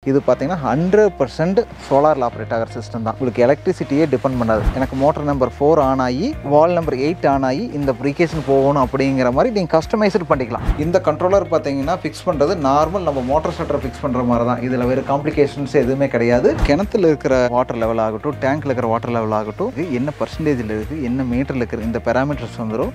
இது பார்த்தீங்கன்னா hundred percent சோலாரில் ஆப்ரேட் ஆகிற சிஸ்டம் தான் உங்களுக்கு எலக்ட்ரிசிட்டியே டிபெண்ட் பண்ணாது எனக்கு மோட்டர் நம்பர் ஃபோர் ஆன் ஆகி வால் நம்பர் எயிட் ஆன் ஆகி இந்த ப்ரிகேஷன் போகணும் அப்படிங்கிற மாதிரி நீங்கள் கஸ்டமைஸ்டு பண்ணிக்கலாம் இந்த கண்ட்ரோலர் பார்த்தீங்கன்னா ஃபிக்ஸ் பண்ணுறது நார்மல் நம்ம மோட்டர் ஷட்டரை ஃபிக்ஸ் பண்ணுற மாதிரி தான் இதில் வேறு காம்ப்ளிகேஷன்ஸ் எதுவுமே கிடையாது கிணத்துல இருக்கிற வாட்டர் லெவல் ஆகட்டும் டேங்க்ல இருக்கிற வாட்டர் லெவல் ஆகட்டும் இது என்ன பர்சன்டேஜில் இருக்குது என்ன மீட்டரில் இருக்கிற இந்த பேராமீட்டர்ஸ் வந்துடும்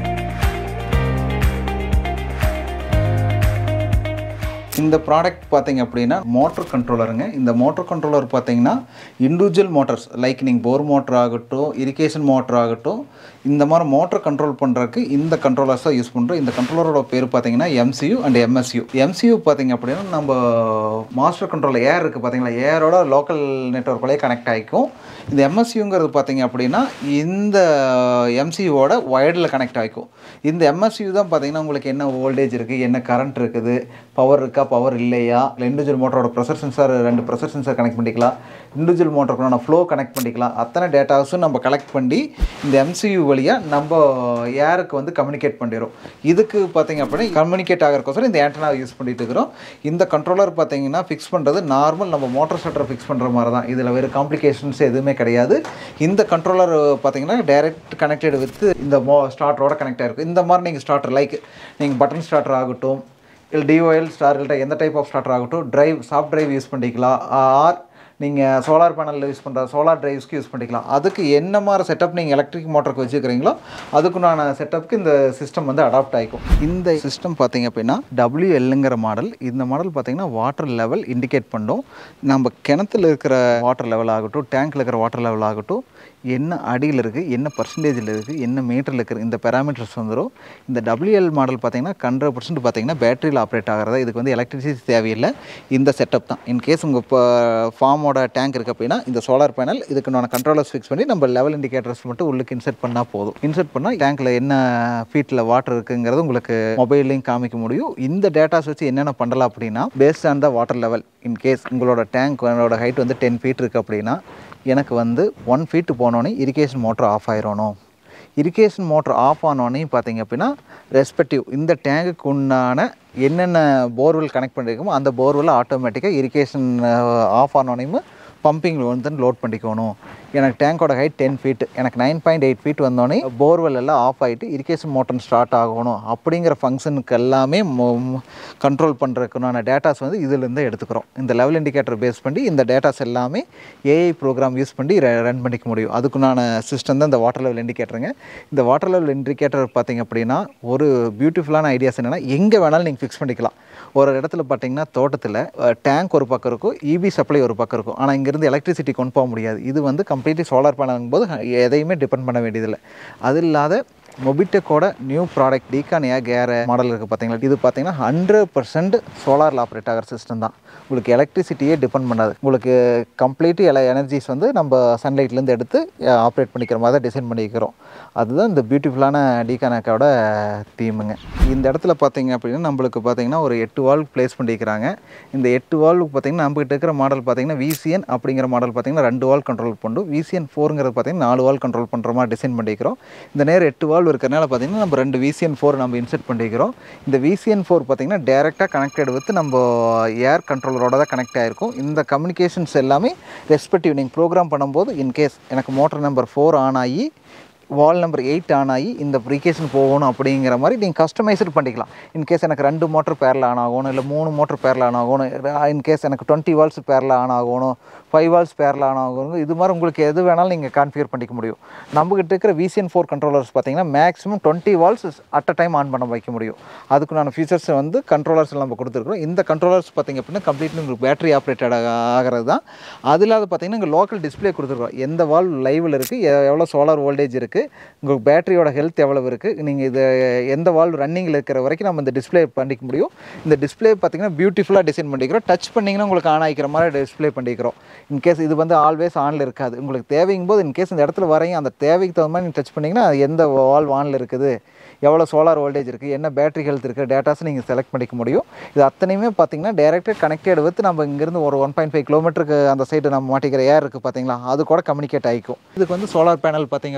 இந்த ப்ராடக்ட் பார்த்தீங்க அப்படின்னா மோட்டர் கண்ட்ரோலருங்க இந்த மோட்டர் கண்ட்ரோலர் பார்த்தீங்கன்னா இண்டிவிஜுவல் மோட்டர்ஸ் லைக் நீங்கள் போர் மோட்டர் ஆகட்டும் இரிகேஷன் மோட்டர் ஆகட்டும் இந்த மாதிரி மோட்டர் கண்ட்ரோல் பண்ணுறதுக்கு இந்த கண்ட்ரோலர்ஸ் தான் யூஸ் பண்ணுறோம் இந்த கண்ட்ரோலரோட பேர் பார்த்தீங்கன்னா எம்சியூ அண்ட் எம்எஸ்யூ எம்சியூ பார்த்தீங்க அப்படின்னா நம்ம மாஸ்டர் கண்ட்ரோல் ஏர் இருக்குது பார்த்தீங்களா ஏரோட லோக்கல் நெட்ஒர்க்லேயே கனெக்ட் ஆகிக்கும் இந்த எம்எஸ்யூங்கிறது பார்த்தீங்க அப்படின்னா இந்த எம்சியூவோட ஒயர்டில் கனெக்ட் ஆகிக்கும் இந்த எம்எஸ்யூ தான் பார்த்தீங்கன்னா உங்களுக்கு என்ன வோல்டேஜ் இருக்குது என்ன கரண்ட் இருக்குது பவர் இருக்கா பவர் இல்லையா இல்லை இண்டிவிஜுவல் மோட்டரோட ப்ரெஷர் சென்சார் ரெண்டு ப்ரெஷர் சென்சார் கனெக்ட் பண்ணிக்கலாம் இண்டிவிஜுவல் மோட்டருக்குள்ள ஃப்ளோ கனெக்ட் பண்ணிக்கலாம் அத்தனை டேட்டாஸும் நம்ம கலெக்ட் பண்ணி இந்த எம்சியூ வழியாக நம்ம ஏருக்கு வந்து கம்யூனிகேட் பண்ணிடுறோம் இதுக்கு பார்த்தீங்க அப்படின்னா கம்யூனிகேட் ஆகிறக்கோசரம் இந்த ஆண்டனா யூஸ் பண்ணிட்டு இருக்கிறோம் இந்த கண்ட்ரோலர் பார்த்தீங்கன்னா ஃபிக்ஸ் பண்ணுறது நார்மல் நம்ம மோட்டர் ஷட்டரை ஃபிக்ஸ் பண்ணுற மாதிரி தான் இதில் வேறு காம்ப்ளிகேஷன்ஸ் எதுவுமே கிடையாது இந்த கண்ட்ரோலர் பார்த்தீங்கன்னா டைரக்ட் கனெக்டட் வித் இந்த மோ ஸ்டார்டரோட கனெக்ட் ஆகிருக்கும் இந்த மாதிரி நீங்கள் ஸ்டார்டர் லைக் நீங்கள் பட்டன் ஸ்டார்டர் ஆகட்டும் இல்லை டிஓஎல் ஸ்டார் இல்லை எந்த டைப் ஆஃப் ஸ்டார்டர் ஆகட்டும் டிரைவ் சாஃப்ட் டிரைவ் யூஸ் பண்ணிக்கலாம் ஆர் நீங்கள் சோலார் பேனலில் யூஸ் பண்ணுற சோலார் டிரைவ்ஸ்க்கு யூஸ் பண்ணிக்கலாம் அதுக்கு என்ன மாதிரி செட்டப் நீங்கள் எலக்ட்ரிக் மோட்டருக்கு வச்சுக்கிறீங்களோ அதுக்குண்டான செட்டப்புக்கு இந்த சிஸ்டம் வந்து அடாப்ட் ஆகிக்கும் இந்த சிஸ்டம் பார்த்தீங்க அப்படின்னா டபிள்யூஎல்லுங்கிற மாடல் இந்த மாடல் பார்த்தீங்கன்னா வாட்டர் லெவல் இண்டிகேட் பண்ணும் நம்ம கிணத்துல இருக்கிற வாட்டர் லெவல் ஆகட்டும் டேங்க்கில் இருக்கிற வாட்டர் லெவல் ஆகட்டும் என்ன அடியில் இருக்குது என்ன பர்சன்டேஜில் இருக்குது என்ன மீட்டரில் இருக்குது இந்த பேராமீட்டர்ஸ் வந்துடும் இந்த டபிள்யூஎல் மாடல் பார்த்தீங்கன்னா ஹண்ட்ரட் பர்சன்ட் பார்த்தீங்கன்னா பேட்டரியில் ஆப்ரேட் ஆகிறதா இதுக்கு வந்து எலக்ட்ரிசிட்டி தேவையில்லை இந்த செட்டப் தான் இன்கேஸ் உங்கள் இப்போ ஃபார்மோட டேங்க் இருக்குது அப்படின்னா இந்த சோலார் பேனல் இதுக்கு நான் கண்ட்ரோலர்ஸ் ஃபிக்ஸ் பண்ணி நம்ம லெவல் இண்டிகேட்டர்ஸ் மட்டும் உள்ளுக்கு இன்செர்ட் பண்ணால் போதும் இன்செர்ட் பண்ணால் டேங்க்கில் என்ன ஃபீட்டில் வாட்டர் இருக்குங்கிறது உங்களுக்கு மொபைல்லையும் காமிக்க முடியும் இந்த டேட்டாஸ் வச்சு என்னென்ன பண்ணலாம் அப்படின்னா based on the water level in case உங்களோட டேங்க் ஹைட் வந்து டென் ஃபீட் இருக்குது அப்படின்னா எனக்கு வந்து ஒன் ஃபீட்டு போனோன்னே இரிகேஷன் மோட்டர் ஆஃப் ஆயிரணும் இரிகேஷன் மோட்டர் ஆஃப் ஆனோடனே பார்த்தீங்க அப்படின்னா ரெஸ்பெக்டிவ் இந்த டேங்குக்கு உண்டான என்னென்ன போர்வெல் கனெக்ட் பண்ணியிருக்கோமோ அந்த போர்வெல் ஆட்டோமேட்டிக்காக இரிகேஷன் ஆஃப் ஆனோனையும் பம்பிங் வந்து லோட் பண்ணிக்கணும் எனக்கு டேங்கோட ஹைட் டென் ஃபீட் எனக்கு நைன் பாயிண்ட் எயிட் ஃபீட் வந்தோடனே போர்வெல் எல்லாம் ஆஃப் ஆகிட்டு இரிகேஷன் மோட்டர் ஸ்டார்ட் ஆகணும் அப்படிங்கிற ஃபங்க்ஷனுக்கு எல்லாமே கண்ட்ரோல் பண்ணுறதுக்குண்டான டேட்டாஸ் வந்து இதுலேருந்து எடுத்துக்கிறோம் இந்த லெவல் இண்டிகேட்டர் பேஸ் பண்ணி இந்த டேட்டாஸ் எல்லாமே ஏஐ ப்ரோக்ராம் யூஸ் பண்ணி ரன் பண்ணிக்க முடியும் அதுக்குண்டான சிஸ்டம் தான் இந்த வாட்டர் லெவல் இண்டிகேட்டருங்க இந்த வாட்டர் லெவல் இண்டிகேட்டர் பார்த்தீங்க அப்படின்னா ஒரு பியூட்டிஃபுல்லான ஐடியாஸ் என்னென்னா எங்கே வேணாலும் நீங்கள் ஃபிக்ஸ் பண்ணிக்கலாம் ஒரு இடத்துல பார்த்தீங்கன்னா தோட்டத்தில் டேங்க் ஒரு பக்கம் இருக்கும் இபி சப்ளை ஒரு பக்கம் இருக்கும் ஆனால் இங்கேருந்து எலக்ட்ரிசிட்டி கொண்டு போக முடியாது இது வந்து கம்ப்ளீட்லி சோலார் பேனல் போது எதையுமே டிபெண்ட் பண்ண வேண்டியதில்லை அது இல்லாத மொபிடெக்கோட நியூ ப்ராடக்ட் டீகான் ஏ கேர மாடல் இருக்குது பார்த்தீங்களா இது பார்த்தீங்கன்னா ஹண்ட்ரட் பர்சன்ட் சோலாரில் ஆப்ரேட் ஆகிற சிஸ்டம் தான் உங்களுக்கு எலக்ட்ரிசிட்டியே டிபெண்ட் பண்ணாது உங்களுக்கு கம்ப்ளீட் எல எனர்ஜிஸ் வந்து நம்ம சன்லைட்லேருந்து எடுத்து ஆப்ரேட் பண்ணிக்கிற மாதிரி தான் டிசைன் பண்ணிக்கிறோம் அதுதான் இந்த பியூட்டிஃபுல்லான டீகானக்கோட தீமுங்க இந்த இடத்துல பார்த்தீங்க அப்படின்னா நம்மளுக்கு பார்த்தீங்கன்னா ஒரு எட்டு வால்வ் ப்ளேஸ் பண்ணிக்கிறாங்க இந்த எட்டு வால்வ் பார்த்தீங்கன்னா நம்மகிட்ட இருக்கிற மாடல் பார்த்தீங்கன்னா விசிஎன் அப்படிங்கிற மாடல் பார்த்தீங்கன்னா ரெண்டு வால் கண்ட்ரோல் பண்ணும் விசிஎன் ஃபோருங்கிறது பார்த்தீங்கன்னா நாலு வால் கண்ட்ரோல் பண்ணுற மாதிரி டிசைன் பண்ணிக்கிறோம் இந்த நேரம் எட்டு வால்வ் இருக்கிறனால பார்த்தீங்கன்னா நம்ம ரெண்டு விசிஎன் ஃபோர் நம்ம இன்செர்ட் பண்ணிக்கிறோம் இந்த விசிஎன் ஃபோர் பார்த்தீங்கன்னா டேரெக்டாக கனெக்டட் வித் நம்ம ஏர் கண்ட்ரோலரோட தான் கனெக்ட் ஆகிருக்கும் இந்த கம்யூனிகேஷன்ஸ் எல்லாமே ரெஸ்பெக்டிவ் நீங்கள் ப்ரோக்ராம் பண்ணும்போது இன்கேஸ் எனக்கு மோட்டர் நம்பர் ஃபோர் ஆன் ஆகி வால் நம்பர் எயிட் ஆன் ஆகி இந்த ப்ரிகேஷன் போகணும் அப்படிங்கிற மாதிரி நீங்கள் கஸ்டமைஸ்டு பண்ணிக்கலாம் இன்கேஸ் எனக்கு ரெண்டு மோட்டர் பேரில் ஆன் ஆகணும் இல்லை மூணு மோட்டர் பேரில் ஆன் ஆகணும் இன்கேஸ் எனக்கு டுவெண்ட்டி வால்ஸ் பேரில் ஆன் ஆகணும் ஃபைவ் வால்ஸ் பேரில் ஆன் ஆகணும் இது மாதிரி உங்களுக்கு எது வேணாலும் நீங்கள் கான்ஃபிகர் பண்ணிக்க முடியும் நம்மகிட்ட இருக்கிற விசிஎன் ஃபோர் கண்ட்ரோலர்ஸ் பார்த்தீங்கன்னா maximum twenty valves at a time on பண்ண வைக்க முடியும் அதுக்குண்டான ஃபீச்சர்ஸ் வந்து கண்ட்ரோலர்ஸ் நம்ம கொடுத்துருக்கோம் இந்த கண்ட்ரோலர்ஸ் பார்த்தீங்க அப்படின்னா கம்ப்ளீட்லி உங்களுக்கு பேட்டரி ஆப்ரேட்டட் ஆகிறது தான் அது இல்லாத பார்த்தீங்கன்னா இங்கே லோக்கல் டிஸ்பிளே கொடுத்துருக்கோம் எந்த வால் லைவில் இருக்குது எவ்வளோ சோலார் வோல்டேஜ் இருக்குது உங்களுக்கு பேட்டரியோட ஹெல்த் எவ்வளவு இருக்குது நீங்கள் இது எந்த வால் ரன்னிங்கில் இருக்கிற வரைக்கும் நம்ம இந்த டிஸ்பிளே பண்ணிக்க முடியும் இந்த டிஸ்பிளே பார்த்தீங்கன்னா பியூட்டிஃபுல்லாக டிசைன் பண்ணிக்கிறோம் டச் பண்ணிங்கன்னா உங்களுக்கு ஆன் ஆகிக்கிற மாதிரி டிஸ்பிளே பண்ணிக்கிறோம் இன்கேஸ் இது வந்து ஆல்வேஸ் ஆனில் இருக்காது உங்களுக்கு தேவைங்கும் போது இன்கேஸ் இந்த இடத்துல வரையும் அந்த தேவைக்கு தகுந்த மாதிரி நீங்கள் டச் பண்ணிங்கன்னா எந்த வால் ஆனில் இருக்குது எவ்வளோ சோலார் வோல்டேஜ் இருக்குது என்ன பேட்டரி ஹெல்த் இருக்குது டேட்டாஸ் நீங்கள் செலக்ட் பண்ணிக்க முடியும் இது அத்தனையுமே பார்த்தீங்கன்னா டேரெக்டாக கனெக்டட் வித் நம்ம இங்கேருந்து ஒரு ஒன் பாயிண்ட் ஃபைவ் கிலோமீட்டருக்கு அந்த சைடு நம்ம மாட்டிக்கிற ஏர் இருக்குது பார்த்தீங்களா அது கூட கம்யூனிகேட் ஆகிக்கும் இதுக்கு வந்து சோலார் பேனல் பார்த்தீங்க அப்படின்னா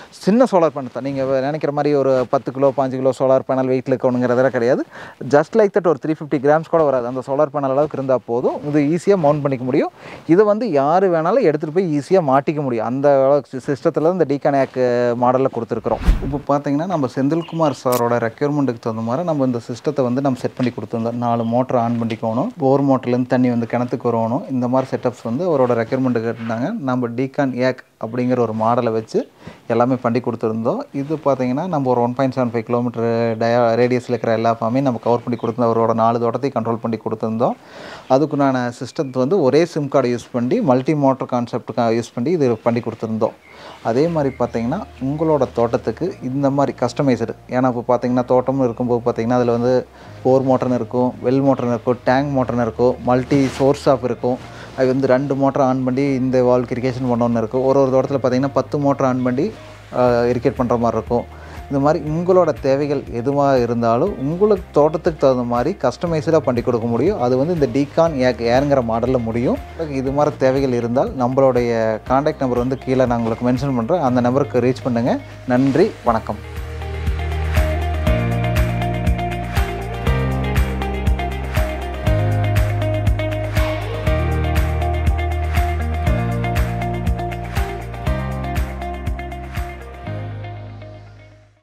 சின்ன சோலார் பேனல் தான் நீங்கள் நினைக்கிற மாதிரி ஒரு பத்து கிலோ பாஞ்சு கிலோ சோலார் பேனல் வெயிட்டில் இருக்கணுங்கிறதெல்லாம் கிடையாது ஜஸ்ட் லைக் தட் ஒரு த்ரீ ஃபிஃப்டி கிராம்ஸ் கூட வராது அந்த சோலார் பேனல் அளவுக்கு இருந்தால் போதும் இது ஈஸியாக மவுண்ட் பண்ணிக்க முடியும் இதை வந்து யார் வேணாலும் எடுத்துகிட்டு போய் ஈஸியாக மாட்டிக்க முடியும் அந்த அளவுக்கு சிஸ்டத்தில் இந்த டிகானேக் மாடலில் கொடுத்துருக்குறோம் இப்போ பார்த்தீங்கன்னா நம்ம செந்தில்குமார் சாரோட ரெக்யர்மெண்ட்டுக்கு தகுந்த மாதிரி நம்ம இந்த சிஸ்டத்தை வந்து நம்ம செட் பண்ணி கொடுத்துருந்தோம் நாலு மோட்டர் ஆன் பண்ணிக்கணும் போர் மோட்டர்லேருந்து தண்ணி வந்து கிணத்துக்கு வரணும் இந்த மாதிரி செட்டப்ஸ் வந்து அவரோட ரெக்யர்மெண்ட்டுக்கு இருந்தாங்க நம்ம டிகான் ஏக் அப்படிங்கிற ஒரு மாடலை வச்சு எல்லாமே பண்ணி கொடுத்துருந்தோம் இது பார்த்தீங்கன்னா நம்ம ஒரு one point seven five kilometer dia ரேடியஸில் இருக்கிற எல்லா ஃபார்மே நம்ம கவர் பண்ணி கொடுத்தோம் அவரோட நாலு தோட்டத்தையும் கண்ட்ரோல் பண்ணி கொடுத்துருந்தோம் அதுக்குண்டான சிஸ்டத்தை வந்து ஒரே சிம் கார்டு யூஸ் பண்ணி மல்டி மோட்டர் கான்செப்ட்டுக்காக யூஸ் பண்ணி இது பண்ணி கொடுத்துருந்தோம் அதே மாதிரி பார்த்தீங்கன்னா உங்களோட தோட்டத்துக்கு இந்த மாதிரி கஸ்டமைஸ்டு ஏன்னா இப்போ பார்த்தீங்கன்னா தோட்டம்னு இருக்கும்போது பார்த்தீங்கன்னா அதில் வந்து போர் மோட்டர்னு இருக்கும் வெல் மோட்டர்னு இருக்கும் டேங்க் மோட்டர்னு இருக்கும் மல்டி சோர்ஸ் ஆஃப் இருக்கும் அது வந்து ரெண்டு மோட்டர் ஆன் பண்ணி இந்த வால்க்கு இரிகேஷன் பண்ணோன்னு இருக்கும் ஒரு ஒரு தோட்டத்தில் பார்த்தீங்கன்னா பத்து மோட்டர் ஆன் பண்ணி இரிகேட் பண்ணுற மாதிரி இருக்கும் இந்த மாதிரி உங்களோட தேவைகள் எதுவாக இருந்தாலும் உங்களுக்கு தோட்டத்துக்கு தகுந்த மாதிரி கஸ்டமைஸ்டாக பண்ணி கொடுக்க முடியும் அது வந்து இந்த டிகான் ஏக் ஏருங்கிற மாடலில் முடியும் இது மாதிரி தேவைகள் இருந்தால் நம்மளுடைய காண்டாக்ட் நம்பர் வந்து கீழே நான் உங்களுக்கு மென்ஷன் பண்ணுறேன் அந்த நம்பருக்கு ரீச் பண்ணுங்கள் நன்றி வணக்கம்